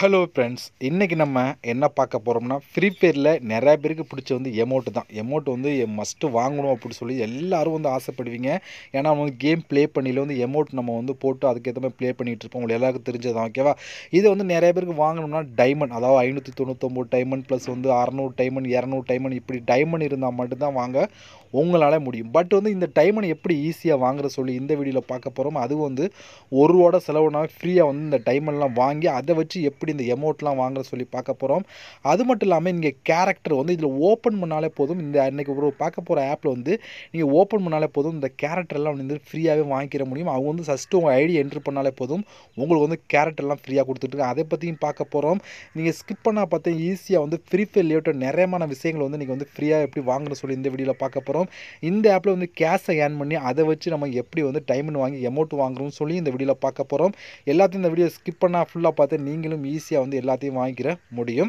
hello friends இன்றைக்கி நம்ம என்ன பார்க்க போகிறோம்னா ஃப்ரீ ஃபயரில் நிறைய பேருக்கு பிடிச்ச வந்து எமௌண்ட் தான் எமௌண்ட் வந்து மஸ்ட்டு வாங்கணும் அப்படின்னு சொல்லி எல்லாரும் வந்து ஆசைப்படுவீங்க ஏன்னா அவங்க வந்து கேம் ப்ளே பண்ணியில் வந்து எமௌண்ட் நம்ம வந்து போட்டு அதுக்கேற்ற மாதிரி ப்ளே பண்ணிகிட்டு இருப்போம் உங்களுக்கு எல்லாருக்கும் தெரிஞ்சதான் ஓகேவா இது வந்து நிறைய பேருக்கு வாங்கணும்னா டைமண்ட் அதாவது ஐநூற்றி தொண்ணூத்தொம்பது டைமண்ட் ப்ளஸ் வந்து அறநூறு டைமண்ட் இரநூறு டைமண்ட் இப்படி டைமண்ட் இருந்தால் மட்டும்தான் வாங்க உங்களால் முடியும் பட் வந்து இந்த டைமண்ட் எப்படி ஈஸியாக வாங்குற சொல்லி இந்த வீடியோவில் பார்க்க போகிறோம் அதுவும் வந்து ஒரு ரூபா செலவுனா ஃப்ரீயாக வந்து இந்த டைமண்ட்லாம் வாங்கி அதை வச்சு எப்படி இந்த எமௌண்ட்லாம் வாங்குற சொல்லி பார்க்க போகிறோம் அது மட்டும் இல்லாமல் நீங்கள் கேரக்டர் வந்து இதில் ஓப்பன் பண்ணாலே போதும் இந்த அன்னைக்கு ஒரு பார்க்க போகிற ஆப்பில் வந்து நீங்கள் ஓப்பன் பண்ணாலே போதும் இந்த கேரக்டர்லாம் வந்து ஃப்ரீயாகவே வாங்கிக்கிற முடியும் அவங்க வந்து ஃபஸ்ட்டு உங்கள் ஐடி என்ட்ரு பண்ணாலே போதும் உங்களுக்கு வந்து கேரக்டர்லாம் ஃப்ரீயாக கொடுத்துட்ருக்காங்க அதை பற்றியும் பார்க்க போகிறோம் நீங்கள் ஸ்கிப் பண்ணால் பார்த்தா ஈஸியாக வந்து ஃப்ரீ ஃபயர் ரிலேட்டட் நிறையமான விஷயங்கள் வந்து நீங்கள் வந்து ஃப்ரீயாக எப்படி வாங்குற சொல்லி இந்த வீடியோவில் பார்க்க போகிறோம் இந்த ஆப்பில் வந்து கேஷை ஏர்ன் பண்ணி அதை வச்சு நம்ம எப்படி வந்து டைமண்ட் வாங்கி எமௌண்ட் வாங்குறோம்னு சொல்லி இந்த வீடியோவில் பார்க்க போகிறோம் எல்லாத்தையும் இந்த வீடியோ ஸ்கிப் பண்ணால் ஃபுல்லாக பார்த்து நீங்களும் ஈஸியாக வந்து எல்லாத்தையும் வாங்கிக்கிற முடியும்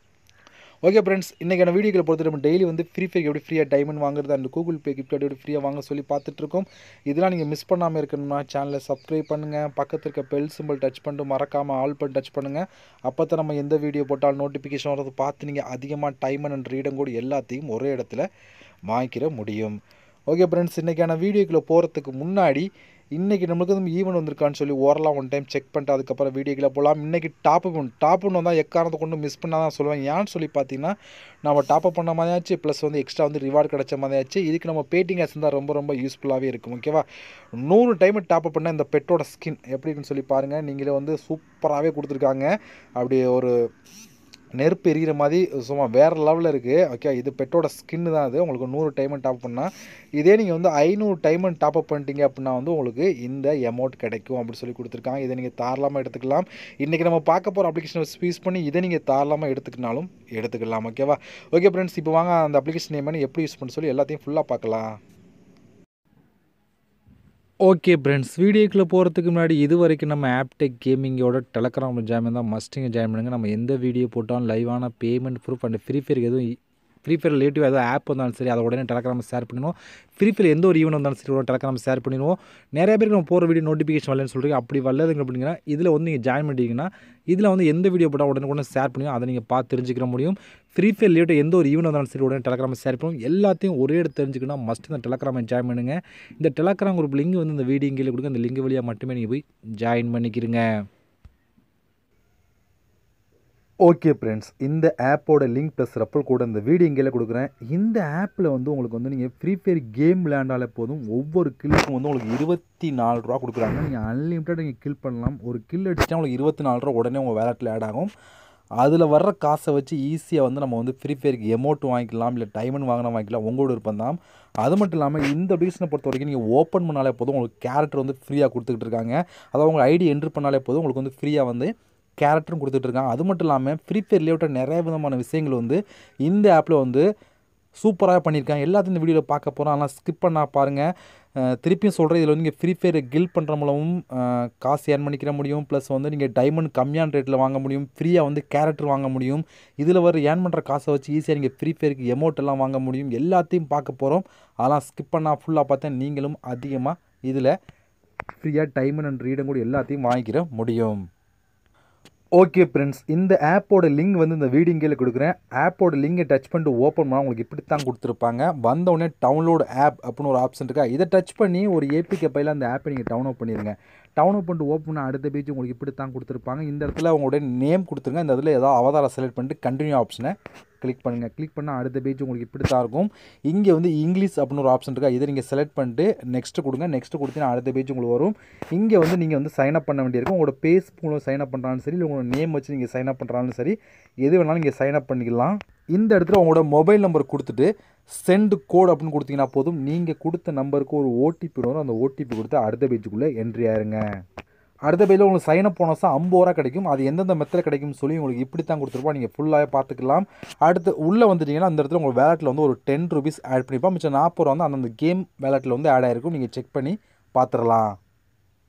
ஓகே ஃப்ரெண்ட்ஸ் இன்றைக்கான வீடியோக்களை பொறுத்து நம்ம டெய்லி வந்து ஃப்ரீ ஃபயர் எப்படி ஃப்ரீயாக டைமண்ட் வாங்குறது அண்ட் கூகுள் பே கிஃப்ட் எப்படி ஃப்ரீயாக வாங்க சொல்லி பார்த்துட்ருக்கோம் இதெல்லாம் நீங்கள் மிஸ் பண்ணாமல் இருக்கணும்னா சேனலை சப்ஸ்கிரைப் பண்ணுங்கள் பக்கத்தில் இருக்க பெல் சிம்பிள் டச் பண்ணிட்டு மறக்காமல் ஆல் பண்ணி டச் பண்ணுங்கள் அப்போ தான் நம்ம எந்த வீடியோ போட்டாலும் நோட்டிஃபிகேஷன் வரது பார்த்து நீங்கள் அதிகமாக டைமண்ட் அண்ட் ரீடம் கூட எல்லாத்தையும் ஒரே இடத்துல வாங்கிக்கிற முடியும் ஓகே ஃப்ரெண்ட்ஸ் இன்றைக்கான வீடியோக்குள்ளே போகிறதுக்கு முன்னாடி இன்றைக்கி நம்மளுக்கு வந்து ஈவெண்ட் வந்திருக்கான்னு சொல்லி ஓரலாம் ஒன் டைம் செக் பண்ணிட்டு அதுக்கப்புறம் வீடியோக்கில் போகலாம் இன்றைக்கி டாப் அப் டாப் ஒன்று வந்தால் எக்காரணத்தை கொண்டு மிஸ் பண்ணால் தான் சொல்லுவேன் ஏன்னு சொல்லி பார்த்தீங்கன்னா நம்ம டாப் அப் பண்ண மாதிரியாச்சு ப்ளஸ் வந்து எக்ஸ்ட்ரா வந்து ரிவார்டு கிடச்ச மாதிரியாச்சு இதுக்கு நம்ம பேட்டிங் ஆஸ் இருந்தால் ரொம்ப ரொம்ப யூஸ்ஃபுல்லாகவே இருக்கும் ஓகேவா நூறு டைம் டாப் அப் பண்ண இந்த பெட்டோட ஸ்கின் எப்படி இருக்குன்னு சொல்லி பாருங்கள் நீங்களே வந்து சூப்பராகவே கொடுத்துருக்காங்க அப்படி ஒரு நெருப்பு எரிகிற மாதிரி சும்மா வேறு லெவலில் இருக்குது ஓகே இது பெட்டோட ஸ்கின்னு தான் அது உங்களுக்கு நூறு டைமண்ட் டாப் பண்ணால் இதே நீங்கள் வந்து ஐநூறு டைமண்ட் டாப் அப் பண்ணிட்டீங்க அப்படின்னா வந்து உங்களுக்கு இந்த அமௌண்ட் கிடைக்கும் அப்படின்னு சொல்லி கொடுத்துருக்காங்க இதை நீங்கள் தாராளமாக எடுத்துக்கலாம் இன்றைக்கி நம்ம பார்க்க போகிற அப்ளிகேஷனை ஸ்பீஸ் பண்ணி இதை நீங்கள் தாராளமாக எடுத்துக்கினாலும் எடுத்துக்கலாம் ஓகேவா ஓகே ஃப்ரெண்ட்ஸ் இப்போ வாங்க அந்த அப்ளிகேஷன் நேம் எப்படி யூஸ் பண்ண சொல்லி எல்லாத்தையும் ஃபுல்லாக பார்க்கலாம் ஓகே ஃப்ரெண்ட்ஸ் வீடியோக்குள்ளே போகிறதுக்கு முன்னாடி இது வரைக்கும் நம்ம ஆப்டெக் கேமிங்கோட டெலகிராம் ஜாயின் தான் மஸ்டிங்க ஜாயின் பண்ணுங்கள் நம்ம எந்த வீடியோ போட்டாலும் லைவான payment proof and free fire எதுவும் ஃப்ரீ ஃபயர் ரிலேட்டிவ் ஏதோ ஆப் வந்தாலும் சரி அதை உடனே டெலகிராம் ஷேர் பண்ணிடுவோம் ஃப்ரீ ஃபயர் எந்த ஒரு ஈவெண்ட் வந்தாலும் சரி உடனே டெலகிராம் ஷேர் பண்ணிடுவோம் நிறைய பேருக்கு நம்ம போகிற வீடியோ நோட்டிஃபிகேஷன் வரலன்னு சொல்கிறீங்க அப்படி வரலதுங்க அப்படிங்கன்னா இதில் வந்து நீங்கள் ஜாயின் பண்ணிட்டீங்கன்னா இதில் வந்து எந்த வீடியோ போட்டால் உடனே உடனே ஷேர் பண்ணுவோம் அதை நீங்கள் பார்த்து தெரிஞ்சுக்கிற முடியும் ஃப்ரீ ஃபயர் ரிலேட்டிவ் எந்த ஒரு ஈவெண்ட் வந்தாலும் சரி உடனே டெலகிராம் ஷேர் பண்ணுவோம் எல்லாத்தையும் ஒரே இடத்து தெரிஞ்சுக்கணும் மஸ்ட் இந்த டெலகிராமை ஜாயின் பண்ணுங்கள் இந்த டெலகிராம் குரூப் லிங்க் வந்து இந்த வீடியோ கீழே கொடுங்க அந்த லிங்க் வழியாக மட்டுமே நீங்கள் போய் ஜாயின் பண்ணிக்கிறீங்க ஓகே ஃப்ரெண்ட்ஸ் இந்த ஆப்போட லிங்க் ப்ளஸ் ரெப்பல் கூட இந்த வீடியோ இங்கேயே கொடுக்குறேன் இந்த ஆப்பில் வந்து உங்களுக்கு வந்து நீங்கள் ஃப்ரீ ஃபயர் கேம் விளையாண்டாலே போதும் ஒவ்வொரு கில்லுக்கும் வந்து உங்களுக்கு இருபத்தி நாலு ரூபா கொடுக்குறாங்க நீங்கள் அன்லிமிட்டட் நீங்கள் கில் பண்ணலாம் ஒரு கில் அடிச்சுட்டா உங்களுக்கு இருபத்தி நாலு ரூபா உடனே உங்கள் வேலட்டில் ஆட் ஆகும் அதில் வர்ற காசை வச்சு ஈஸியாக வந்து நம்ம வந்து ஃப்ரீ ஃபயருக்கு எமௌண்ட் வாங்கிக்கலாம் இல்லை டைமண்ட் வாங்கினா வாங்கிக்கலாம் உங்களோட விருப்பம் தான் அது மட்டும் இல்லாமல் இந்த அப்ளிகேஷனை பொறுத்த வரைக்கும் நீங்கள் ஓப்பன் பண்ணாலே போதும் உங்களுக்கு கேரக்டர் வந்து ஃப்ரீயாக கொடுத்துக்கிட்டு இருக்காங்க அதாவது உங்கள் ஐடி என்ட்ரு பண்ணாலே போதும் உங்களுக்கு வந்து ஃப்ரீயாக வந்து கேரக்டரும் கொடுத்துட்ருக்காங்க அது மட்டும் இல்லாமல் ஃப்ரீ ஃபயர் ரிலேட்டட் நிறைய விதமான விஷயங்கள் வந்து இந்த ஆப்பில் வந்து சூப்பராக பண்ணியிருக்காங்க எல்லாத்தையும் இந்த வீடியோவில் பார்க்க போகிறோம் ஆனால் ஸ்கிப் பண்ணால் பாருங்கள் திருப்பியும் சொல்கிறேன் இதில் வந்து நீங்கள் ஃப்ரீ ஃபயர் கில் பண்ணுற மூலமும் காசு ஏர்ன் பண்ணிக்கிற முடியும் ப்ளஸ் வந்து நீங்கள் டைமண்ட் கம்மியான ரேட்டில் வாங்க முடியும் ஃப்ரீயாக வந்து கேரக்டர் வாங்க முடியும் இதில் வர ஏர்ன் பண்ணுற காசை வச்சு ஈஸியாக நீங்கள் ஃப்ரீ ஃபயருக்கு எமௌண்ட் எல்லாம் வாங்க முடியும் எல்லாத்தையும் பார்க்க போகிறோம் அதெல்லாம் ஸ்கிப் பண்ணால் ஃபுல்லாக பார்த்தா நீங்களும் அதிகமாக இதில் ஃப்ரீயாக டைமண்ட் அண்ட் ரீடம் கூட எல்லாத்தையும் வாங்கிக்கிற முடியும் ஓகே ஃப்ரெண்ட்ஸ் இந்த ஆப்போட லிங்க் வந்து இந்த வீடியோ கீழே கொடுக்குறேன் ஆப்போட லிங்கை டச் பண்ணிட்டு ஓப்பன் பண்ணால் உங்களுக்கு இப்படி தான் கொடுத்துருப்பாங்க வந்தவுடனே டவுன்லோட் ஆப் அப்படின்னு ஒரு ஆப்ஷன் இருக்கா இதை டச் பண்ணி ஒரு ஏபிகே பையில் அந்த ஆப்பை நீங்கள் டவுன்லோட் பண்ணிடுங்க டவுன்லோட் பண்ணிட்டு ஓப்பன் பண்ண அடுத்த பேஜ் உங்களுக்கு இப்படி தான் கொடுத்துருப்பாங்க இந்த இடத்துல உங்களுடைய நேம் கொடுத்துருங்க இந்த இடத்துல ஏதாவது அவதாரம் செலக்ட் பண்ணிட்டு கண்டினியூ ஆப்ஷனை கிளிக் பண்ணுங்கள் கிளிக் பண்ணால் அடுத்த பேஜ் உங்களுக்கு இப்படி தான் இருக்கும் இங்கே வந்து இங்கிலீஷ் அப்படின்னு ஒரு ஆப்ஷன் இருக்கா இதை நீங்கள் செலக்ட் பண்ணிட்டு நெக்ஸ்ட்டு கொடுங்க நெக்ஸ்ட்டு கொடுத்தீங்கன்னா அடுத்த பேஜ் உங்களுக்கு வரும் இங்கே வந்து நீங்கள் வந்து சைன் அப் பண்ண வேண்டியிருக்கும் உங்களோட பேஸ் மூலம் சைன் அப் பண்ணுறாலும் சரி இல்லை உங்களோட நேம் வச்சு நீங்கள் சைன் அப் பண்ணுறாலும் சரி எது வேணாலும் நீங்கள் சைன் அப் பண்ணிக்கலாம் இந்த இடத்துல உங்களோட மொபைல் நம்பர் கொடுத்துட்டு சென்ட் கோட் அப்படின்னு கொடுத்தீங்கன்னா போதும் நீங்கள் கொடுத்த நம்பருக்கு ஒரு ஓடிபி வரும் அந்த ஓடிபி கொடுத்து அடுத்த பேஜுக்குள்ளே என்ட்ரி ஆயிருங்க அடுத்த பேஜில் உங்களுக்கு சைன் அப் போனஸாக ஐம்பது ரூபா கிடைக்கும் அது எந்தெந்த மெத்தட் கிடைக்கும்னு சொல்லி உங்களுக்கு இப்படி தான் கொடுத்துருப்போம் நீங்கள் ஃபுல்லாக பார்த்துக்கலாம் அடுத்து உள்ளே வந்துட்டிங்கன்னா அந்த இடத்துல உங்கள் வேலட்டில் வந்து ஒரு டென் ருபீஸ் ஆட் பண்ணிப்போம் மிச்சம் நாற்பது ரூபா வந்து அந்தந்த கேம் வேலட்டில் வந்து ஆட் ஆகிருக்கும் நீங்கள் செக் பண்ணி பார்த்துடலாம்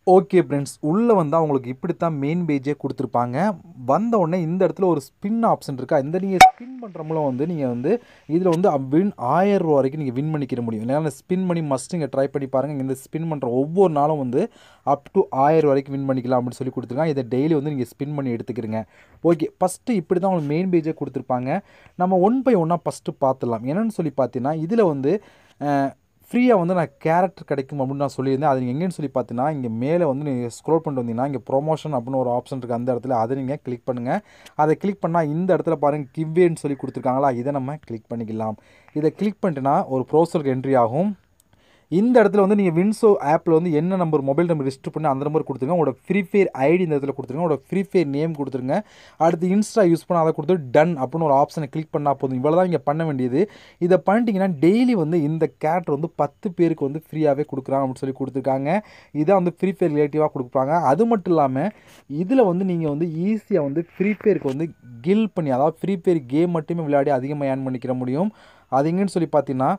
ஓகே ஃப்ரெண்ட்ஸ் உள்ளே வந்தால் உங்களுக்கு இப்படி தான் மெயின் பேஜே கொடுத்துருப்பாங்க வந்த உடனே இந்த இடத்துல ஒரு ஸ்பின் ஆப்ஷன் இருக்கா இந்த நீங்கள் ஸ்பின் பண்ணுற மூலம் வந்து நீங்கள் வந்து இதில் வந்து வின் ஆயிரம் ரூபா வரைக்கும் நீங்கள் வின் பண்ணிக்கிற முடியும் இல்லைனா ஸ்பின் பண்ணி மஸ்ட் நீங்கள் ட்ரை பண்ணி பாருங்கள் இந்த ஸ்பின் பண்ணுற ஒவ்வொரு நாளும் வந்து அப் டு ஆயிரம் வரைக்கும் வின் பண்ணிக்கலாம் அப்படின்னு சொல்லி கொடுத்துருக்காங்க இதை டெய்லி வந்து நீங்கள் ஸ்பின் பண்ணி எடுத்துக்கிறீங்க ஓகே ஃபஸ்ட்டு இப்படி தான் உங்களுக்கு மெயின் பேஜே கொடுத்துருப்பாங்க நம்ம ஒன் பை ஒன்னாக ஃபஸ்ட்டு பார்த்துடலாம் என்னென்னு சொல்லி பார்த்தீங்கன்னா இதில் வந்து ஃப்ரீயாக வந்து நான் கேரக்டர் கிடைக்கும் அப்படின்னு நான் சொல்லியிருந்தேன் அது நீங்கள் எங்கேன்னு சொல்லி பார்த்தீங்கன்னா இங்கே மேலே வந்து நீங்கள் ஸ்க்ரோல் பண்ணிட்டு வந்தீங்கன்னா இங்கே ப்ரொமோஷன் அப்படின்னு ஒரு ஆப்ஷன் இருக்குது அந்த இடத்துல அதை நீங்கள் கிளிக் பண்ணுங்கள் அதை கிளிக் பண்ணால் இந்த இடத்துல பாருங்கள் கிவ்வேன்னு சொல்லி கொடுத்துருக்காங்களா இதை நம்ம கிளிக் பண்ணிக்கலாம் இதை கிளிக் பண்ணிட்டுனா ஒரு ப்ரௌசருக்கு என்ட்ரி ஆகும் இந்த இடத்துல வந்து நீங்கள் வின்சோ ஆப்பில் வந்து என்ன நம்பர் மொபைல் நம்பர் ரிஜிஸ்டர் பண்ணி அந்த நம்பர் கொடுத்துருங்க உங்களோட ஃப்ரீ ஃபயர் ஐடி இந்த இடத்துல கொடுத்துருங்க உங்களோட ஃப்ரீ ஃபயர் நேம் கொடுத்துருங்க அடுத்து இன்ஸ்டா யூஸ் பண்ண அதை கொடுத்து டன் அப்படின்னு ஒரு ஆப்ஷனை கிளிக் பண்ணால் போதும் இவ்வளோ தான் இங்கே பண்ண வேண்டியது இதை பண்ணிட்டீங்கன்னா டெய்லி வந்து இந்த கேரக்டர் வந்து பத்து பேருக்கு வந்து ஃப்ரீயாகவே கொடுக்குறாங்க அப்படின்னு சொல்லி கொடுத்துருக்காங்க இதான் வந்து ஃப்ரீ ஃபயர் ரிலேட்டிவாக கொடுப்பாங்க அது மட்டும் இல்லாமல் இதில் வந்து நீங்கள் வந்து ஈஸியாக வந்து ஃப்ரீ ஃபயருக்கு வந்து கில் பண்ணி அதாவது ஃப்ரீ ஃபயர் கேம் மட்டுமே விளையாடி அதிகமாக ஏர்ன் பண்ணிக்கிற முடியும் அது எங்கேன்னு சொல்லி பார்த்தீங்கன்னா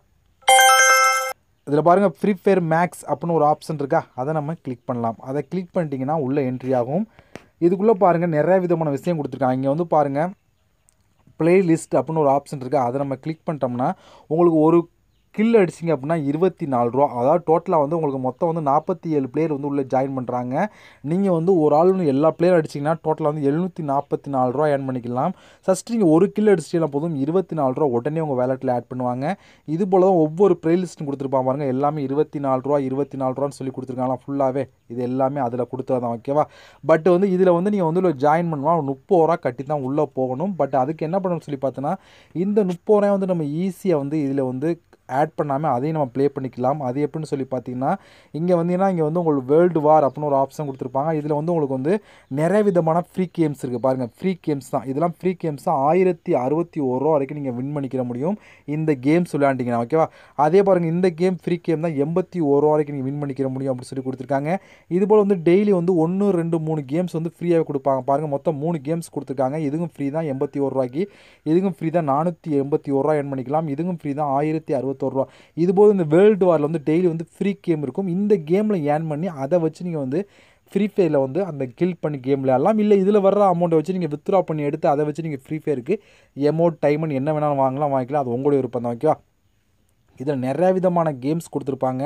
இதில் பாருங்கள் ஃப்ரீ ஃபயர் மேக்ஸ் அப்படின்னு ஒரு ஆப்ஷன் இருக்கா அதை நம்ம கிளிக் பண்ணலாம் அதை கிளிக் பண்ணிட்டீங்கன்னா உள்ளே என்ட்ரி ஆகும் இதுக்குள்ளே பாருங்கள் நிறைய விதமான விஷயம் கொடுத்துருக்காங்க இங்கே வந்து பாருங்கள் ப்ளேலிஸ்ட் அப்படின்னு ஒரு ஆப்ஷன் இருக்குது அதை நம்ம கிளிக் பண்ணிட்டோம்னா உங்களுக்கு ஒரு கில் அடிச்சிங்க அப்படின்னா இருபத்தி நாலு ரூபா அதாவது டோட்டலாக வந்து உங்களுக்கு மொத்தம் வந்து நாற்பத்தி ஏழு பிளேயர் வந்து உள்ளே ஜாயின் பண்ணுறாங்க நீங்கள் வந்து ஒரு ஆள் எல்லா பிளேயர் அடிச்சிங்கன்னா டோட்டலாக வந்து எழுநூற்றி நாற்பத்தி நாலு ரூபா ஏர்ன் பண்ணிக்கலாம் ஃபஸ்ட்டு நீங்கள் ஒரு கில் அடிச்சிட்டா போதும் இருபத்தி நாலு ரூபா உடனே உங்கள் வேலெட்டில் ஆட் பண்ணுவாங்க இது போல் தான் ஒவ்வொரு ப்ளேலிஸ்ட்டும் கொடுத்துருப்பாங்க பாருங்கள் எல்லாமே இருபத்தி நாலு ரூபா இருபத்தி நாலு ரூபான்னு சொல்லி கொடுத்துருக்காங்களா ஃபுல்லாகவே இது எல்லாமே அதில் கொடுத்தது தான் ஓகேவா பட் வந்து இதில் வந்து நீங்கள் வந்து ஜாயின் பண்ணுவா முப்பது ரூபா கட்டி தான் உள்ளே போகணும் பட் அதுக்கு என்ன பண்ணணும்னு சொல்லி பார்த்தோன்னா இந்த முப்பது ரூபாய் வந்து நம்ம ஈஸியாக வந்து இதில் வந்து ஆட் பண்ணாமல் அதையும் நம்ம ப்ளே பண்ணிக்கலாம் அது எப்படின்னு சொல்லி பார்த்தீங்கன்னா இங்கே வந்தீங்கன்னா இங்கே வந்து உங்களுக்கு வேர்ல்டு வார் அப்படின்னு ஒரு ஆப்ஷன் கொடுத்துருப்பாங்க இதில் வந்து உங்களுக்கு வந்து நிறைய விதமான ஃப்ரீ கேம்ஸ் இருக்குது பாருங்கள் ஃப்ரீ கேம்ஸ் தான் இதெல்லாம் ஃப்ரீ கேம்ஸ் தான் ஆயிரத்தி அறுபத்தி ஒரு ரூபா வரைக்கும் நீங்கள் வின் பண்ணிக்கிற முடியும் இந்த கேம்ஸ் விளையாண்டிங்கன்னா ஓகேவா அதே பாருங்கள் இந்த கேம் ஃப்ரீ கேம் தான் எண்பத்தி ஒரு ரூபா வரைக்கும் நீங்கள் வின் பண்ணிக்கிற முடியும் அப்படின்னு சொல்லி கொடுத்துருக்காங்க இது போல் வந்து டெய்லி வந்து ஒன்று ரெண்டு மூணு கேம்ஸ் வந்து ஃப்ரீயாகவே கொடுப்பாங்க பாருங்கள் மொத்தம் மூணு கேம்ஸ் கொடுத்துருக்காங்க இதுவும் ஃப்ரீ தான் எண்பத்தி ஒரு ரூபாய்க்கு இதுவும் ஃப்ரீ தான் நானூற்றி எண்பத்தி ஒரு ரூபா ஏர்ன் பண்ணிக்கலாம் இதுவும் ஃப்ரீ தான் ஆயிரத்தி அறுபத்தொரு ரூபா இது போது இந்த வேர்ல்டு வாரில் வந்து டெய்லி வந்து ஃப்ரீ கேம் இருக்கும் இந்த கேமில் ஏர்ன் பண்ணி அதை வச்சு நீங்கள் வந்து ஃப்ரீ ஃபயரில் வந்து அந்த கில் பண்ணி கேம் விளையாடலாம் இல்லை இதில் வர்ற அமௌண்ட்டை வச்சு நீங்கள் வித்ட்ரா பண்ணி எடுத்து அதை வச்சு நீங்கள் ஃப்ரீ ஃபயருக்கு எமௌண்ட் டைமண்ட் என்ன வேணாலும் வாங்கலாம் வாங்கிக்கலாம் அது உங்களுடைய விருப்பம் தான் ஓகேவா இதில் நிறையா விதமான கேம்ஸ் கொடுத்துருப்பாங்க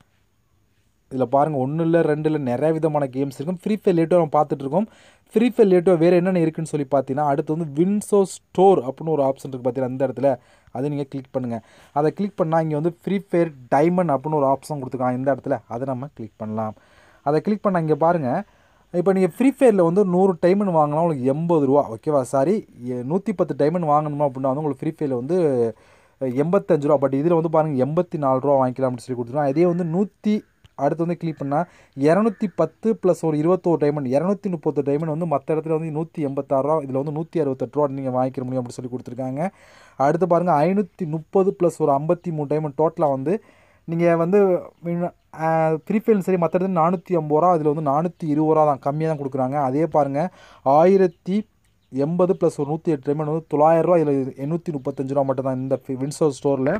இதில் பாருங்கள் ஒன்று இல்லை ரெண்டு இல்லை நிறைய விதமான கேம்ஸ் இருக்கும் ஃப்ரீ ஃபயர் லேட்டோ நம்ம பார்த்துட்ருக்கோம் ஃப்ரீ ஃபயர் லேட்டோ வேறு என்னென்ன இருக்குன்னு சொல்லி பார்த்தீங்கன்னா அடுத்து வந்து வின்சோ ஸ்டோர் அப்படின்னு ஒரு ஆப்ஷன் இருக்குது பார்த்தீங்கன்னா அந்த இடத்துல அதை நீங்கள் கிளிக் பண்ணுங்கள் அதை கிளிக் பண்ணால் இங்கே வந்து ஃப்ரீ ஃபயர் டைமண்ட் அப்படின்னு ஒரு ஆப்ஷன் கொடுத்துருக்காங்க இந்த இடத்துல அதை நம்ம கிளிக் பண்ணலாம் அதை கிளிக் பண்ணால் இங்கே பாருங்கள் இப்போ நீங்கள் ஃப்ரீ ஃபயரில் வந்து நூறு டைமண்ட் வாங்கினா உங்களுக்கு எண்பது ரூபா ஓகேவா சாரி நூற்றி பத்து டைமண்ட் வாங்கணுமா அப்படின்னா வந்து உங்களுக்கு ஃப்ரீ ஃபயரில் வந்து எண்பத்தஞ்சு ரூபா பட் இதில் வந்து பாருங்கள் எண்பத்தி நாலு ரூபா வாங்கிக்கலாம் அப்படின்னு சொல்லி கொடுத்துருக்காங்க அதே வந்து நூற்றி அடுத்து வந்து கிளிக் பண்ணால் இரநூத்தி பத்து ப்ளஸ் ஒரு இருபத்தோரு டைமண்ட் இரநூத்தி முப்பத்து டைமண்ட் வந்து மற்ற இடத்துல வந்து நூற்றி எண்பத்தாறு ரூபா இதில் வந்து நூற்றி அறுபத்தெட்டு ரூபா நீங்கள் வாங்கிக்க முடியும் அப்படின்னு சொல்லி கொடுத்துருக்காங்க அடுத்து பாருங்கள் ஐநூற்றி முப்பது ப்ளஸ் ஒரு ஐம்பத்தி மூணு டைமண்ட் டோட்டலாக வந்து நீங்கள் வந்து ஃப்ரீ ஃபயர்லும் சரி மற்ற இடத்துல நானூற்றி ஐம்பது ரூபா அதில் வந்து நானூற்றி இருபது ரூபா தான் கம்மியாக தான் கொடுக்குறாங்க அதே பாருங்கள் ஆயிரத்தி எண்பது ப்ளஸ் ஒரு நூற்றி எட்டு டைமண்ட் வந்து தொள்ளாயிரரூவா இதில் எண்ணூற்றி முப்பத்தஞ்சு ரூபா மட்டும் தான் இந்த வின்சோ ஸ்டோரில்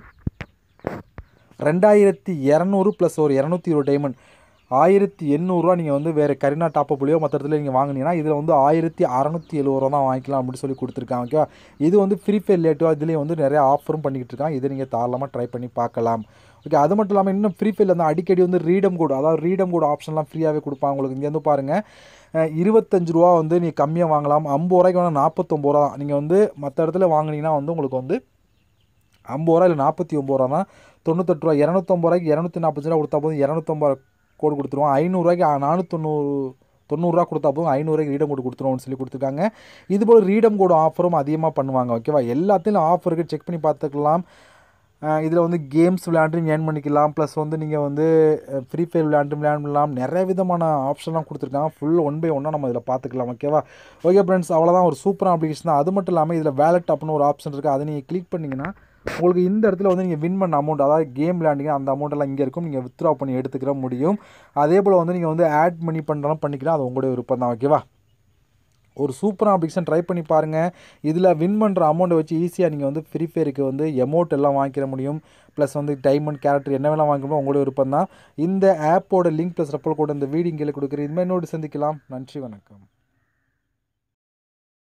ரெண்டாயிரத்தி இரநூறு ப்ளஸ் ஒரு இரநூத்தி இருபது டைமண்ட் ஆயிரத்தி எண்ணூறுரூவா நீங்கள் வந்து வேறு கரினா டாப்பப்லையோ மற்ற இடத்துல நீங்கள் வாங்கினீங்கன்னா இதில் வந்து ஆயிரத்தி அறநூற்றி எழுபது ரூபா தான் வாங்கிக்கலாம் அப்படின்னு சொல்லி கொடுத்துருக்காங்க ஓகேவா இது வந்து ஃப்ரீ ஃபயர் லேட்டோ இதுலேயும் வந்து நிறைய ஆஃபரும் பண்ணிக்கிட்டு இருக்காங்க இதை நீங்கள் தாராளமாக ட்ரை பண்ணி பார்க்கலாம் ஓகே அது மட்டும் இல்லாமல் இன்னும் ஃப்ரீ ஃபயரில் வந்து அடிக்கடி வந்து ரீடம் கோடு அதாவது ரீடம் கோடு ஆப்ஷன்லாம் ஃப்ரீயாகவே கொடுப்பாங்க உங்களுக்கு இங்கே வந்து பாருங்கள் இருபத்தஞ்சு ரூபா வந்து நீங்கள் கம்மியாக வாங்கலாம் ஐம்பது ரூபாய்க்கு வேணால் நாற்பத்தொம்பது ரூபா தான் நீங்கள் வந்து மற்ற இடத்துல வாங்கினீங்கன்னா வந்து உங்களுக்கு வந்து ஐம்பது ரூபா இல்லை நாற்பத்தி ஒம்பது ரூபா தான் தொண்ணூத்தெட்டு ரூபா இரநூத்தொம்பது ரூபாய்க்கு இரநூத்தி நாற்பத்தஞ்சு ரூபா கொடுத்தா போதும் இரநூத்தொம்பது கோடு கொடுத்துருவோம் ஐநூறுரூவாய்க்கு நானூற்றொண்ணூறு தொண்ணூறுரூவா கொடுத்தா போதும் ஐநூறுரூவாய்க்கு ரீடம் கோடு கொடுத்துருவோம்னு சொல்லி கொடுத்துருக்காங்க இது போல் ரீடம் கோடு ஆஃபரும் அதிகமாக பண்ணுவாங்க ஓகேவா எல்லாத்தையும் ஆஃபர் இருக்குது செக் பண்ணி பார்த்துக்கலாம் இதில் வந்து கேம்ஸ் விளையாண்டு ஏர்ன் பண்ணிக்கலாம் ப்ளஸ் வந்து நீங்கள் வந்து ஃப்ரீ ஃபயர் விளையாண்டு விளையாடலாம் நிறைய விதமான ஆப்ஷன்லாம் கொடுத்துருக்காங்க ஃபுல் ஒன் பை ஒன்னாக நம்ம இதில் பார்த்துக்கலாம் ஓகேவா ஓகே ஃப்ரெண்ட்ஸ் அவ்வளோதான் ஒரு சூப்பரான அப்ளிகேஷன் தான் அது மட்டும் இல்லாமல் இதில் வேலட் அப்படின்னு ஒரு ஆப்ஷன் இருக்குது அதை நீங்கள் கிளிக் பண்ணிங்கன்னா உங்களுக்கு இந்த இடத்துல வந்து நீங்கள் வின் பண்ண அமௌண்ட் அதாவது கேம் விளையாண்டிங்க அந்த அமௌண்ட்டெல்லாம் இங்கே இருக்கும் நீங்கள் வித்ட்ரா பண்ணி எடுத்துக்கிற முடியும் அதே போல் வந்து நீங்கள் வந்து ஆட் மணி பண்ணுறலாம் பண்ணிக்கலாம் அது உங்களுடைய விருப்பம் தான் ஓகேவா ஒரு சூப்பரான அப்ளிகேஷன் ட்ரை பண்ணி பாருங்கள் இதில் வின் பண்ணுற அமௌண்ட்டை வச்சு ஈஸியாக நீங்கள் வந்து ஃப்ரீ ஃபயருக்கு வந்து எமௌண்ட் எல்லாம் வாங்கிக்கிற முடியும் ப்ளஸ் வந்து டைமண்ட் கேரக்டர் என்ன வேணால் வாங்கிக்கணும் உங்களோட விருப்பம் தான் இந்த ஆப்போட லிங்க் ப்ளஸ் ரெப்பல் கூட இந்த வீடியோ கீழே கொடுக்குறேன் இனிமேல் இன்னொரு சந்திக்கலாம் நன்றி வணக்கம்